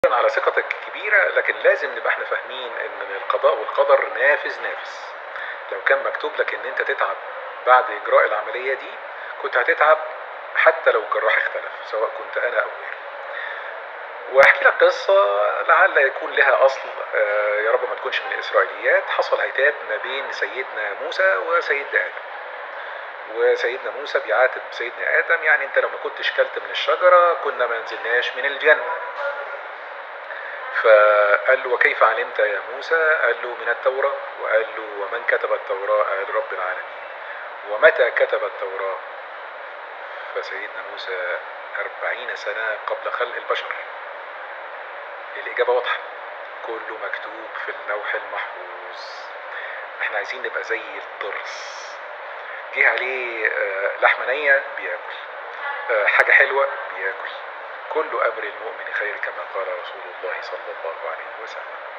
على ثقتك كبيرة لكن لازم نبقى احنا فاهمين ان القضاء والقدر نافذ نافذ لو كان مكتوب لك ان انت تتعب بعد اجراء العملية دي كنت هتتعب حتى لو الجراح اختلف سواء كنت انا او غيري واحكي لك قصة لعل يكون لها اصل آه، يا رب ما تكونش من الاسرائيليات حصل عتاب ما بين سيدنا موسى وسيدنا ادم وسيدنا موسى بيعاتب سيدنا ادم يعني انت لو ما كنتش كلت من الشجرة كنا ما نزلناش من الجنة فقال له وكيف علمت يا موسى قال له من التوراة وقال له ومن كتب التوراة قال رب العالمين ومتى كتب التوراة فسيدنا موسى أربعين سنة قبل خلق البشر الإجابة واضحة كله مكتوب في اللوح المحفوظ احنا عايزين نبقى زي الضرس جه عليه آه، لحمة نية بياكل آه، حاجة حلوة بياكل كل أمر المؤمن خير كما قال رسول الله صلى الله عليه وسلم